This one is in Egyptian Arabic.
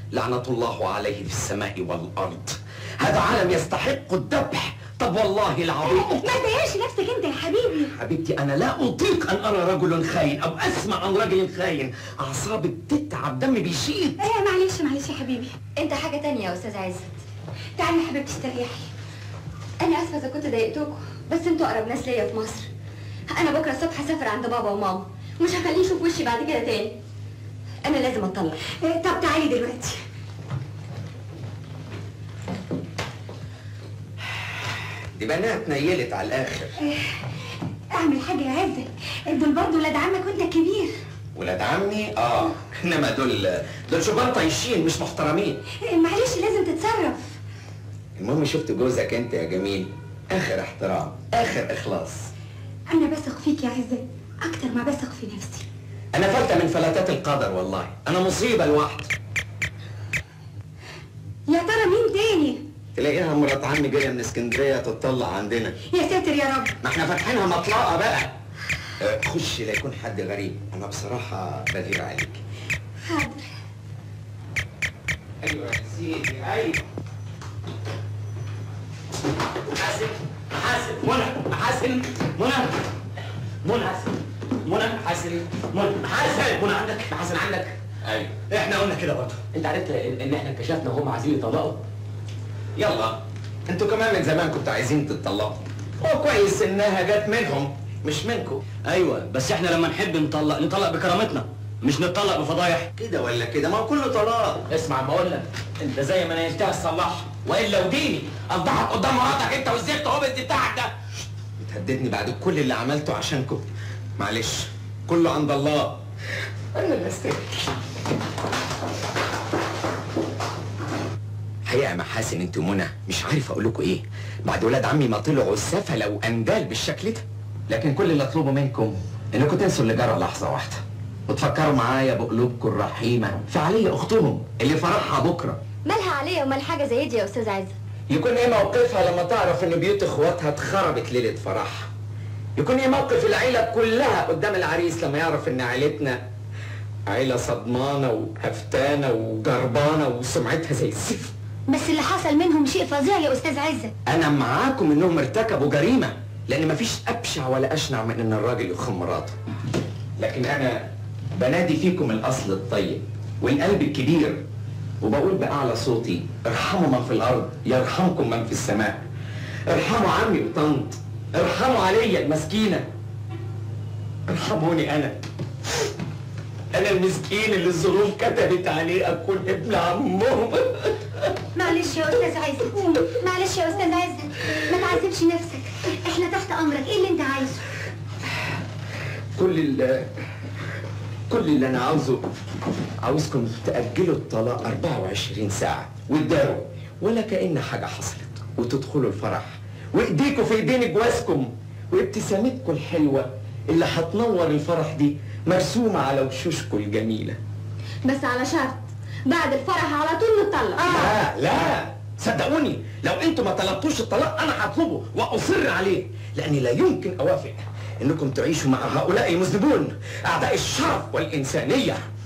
لعنة الله عليه في السماء والأرض هذا عالم يستحق الذبح طب والله العظيم ما تضايقش نفسك انت يا حبيبي حبيبتي أنا لا أطيق أن أرى رجل خاين أو أسمع عن رجل خاين أعصابي بتتعب دمي بيشيط ايه معلش معلش يا حبيبي انت حاجة تانية يا استاذ عزت تعالي يا حبيبتي استريحي انا اسفة اذا كنت ضايقتكم بس انتوا اقرب ناس ليا في مصر انا بكرة الصبح هسافر عند بابا وماما مش هخليه يشوف وشي بعد كده تاني انا لازم اتطلق إيه، طب تعالي دلوقتي دي بنات نيلت على الآخر اعمل حاجه يا عزت دول برضه ولاد عمك وانت كبير ولاد عمي اه انما دول دول شبان طايشين مش محترمين إيه، معلش لازم تتصرف المهم شفت جوزك انت يا جميل اخر احترام اخر اخلاص انا بثق فيك يا عزت اكتر ما بثق في نفسي انا فلتة من فلتات القدر والله انا مصيبة لوحدي يا ترى مين تاني تلاقيها مرات عمي جاية من اسكندرية تطلع عندنا يا ساتر يا رب ما احنا فاتحينها مطلقة بقى آه، خش لا يكون حد غريب انا بصراحة بغير عليك حاضر ايوه يا سيدي ايوه حاسن حاسن منى حاسن منى منى حاسن منى حاسن منى حاسن منى عندك حاسن عندك ايوه احنا قلنا كده برضه انت عرفت ان إن احنا انكشفنا وهم عايزين يطلقوا يلا انتوا كمان من زمان كنتوا عايزين تتطلقوا هو كويس انها جت منهم مش منكم ايوه بس احنا لما نحب نطلق نطلق بكرامتنا مش نطلق بفضايح كده ولا كده ما هو كله طلاق اسمع ما اقول لك انت زي ما نيلتها تصلحها والا وديني افضحك قدام مراتك انت والزفت هوبز بتاعك ده بتهددني بعد كل اللي عملته عشانكم معلش كله عند الله انا اللي استاهل حقيقة يا محاسن انت ومنى مش عارف اقول لكم ايه بعد ولاد عمي ما طلعوا السفلة واندال بالشكل ده لكن كل اللي اطلبه منكم انكم تنسوا اللي جرى لحظة واحدة وتفكروا معايا بقلوبكم الرحيمة في عليا اختهم اللي فرحها بكره مالها عليا ومال حاجة زي دي يا استاذ عزت يكون ايه موقفها لما تعرف ان بيوت اخواتها اتخربت ليله فرحها يكون ايه موقف العيله كلها قدام العريس لما يعرف ان عيلتنا عيله صدمانه وهفتانه وجربانه وسمعتها زي الزفت بس اللي حصل منهم شيء فظيع يا استاذ عزت انا معاكم انهم ارتكبوا جريمه لان مفيش ابشع ولا اشنع من ان الراجل يخم مراته لكن انا بنادي فيكم الاصل الطيب والقلب الكبير وبقول باعلى صوتي ارحموا من في الارض يرحمكم من في السماء ارحموا عمي وطنط ارحموا عليا المسكينه ارحموني انا انا المسكين اللي الظروف كتبت عليه اكون ابن عمهم معلش يا استاذ عزت معلش يا استاذ عزت ما تعذبش نفسك احنا تحت امرك ايه اللي انت عايزه كل اللي كل اللي انا عاوزه عاوزكم تأجلوا الطلاق 24 ساعة وتداروا ولا كأن حاجة حصلت وتدخلوا الفرح وايديكوا في ايدين جوازكم وابتسامتكم الحلوة اللي هتنور الفرح دي مرسومة على وشوشكم الجميلة بس على شرط بعد الفرح على طول نطلق لا لا صدقوني لو انتوا ما طلبتوش الطلاق انا هطلبه واصر عليه لاني لا يمكن اوافق انكم تعيشوا مع هؤلاء المذنبون اعداء الشرف والانسانيه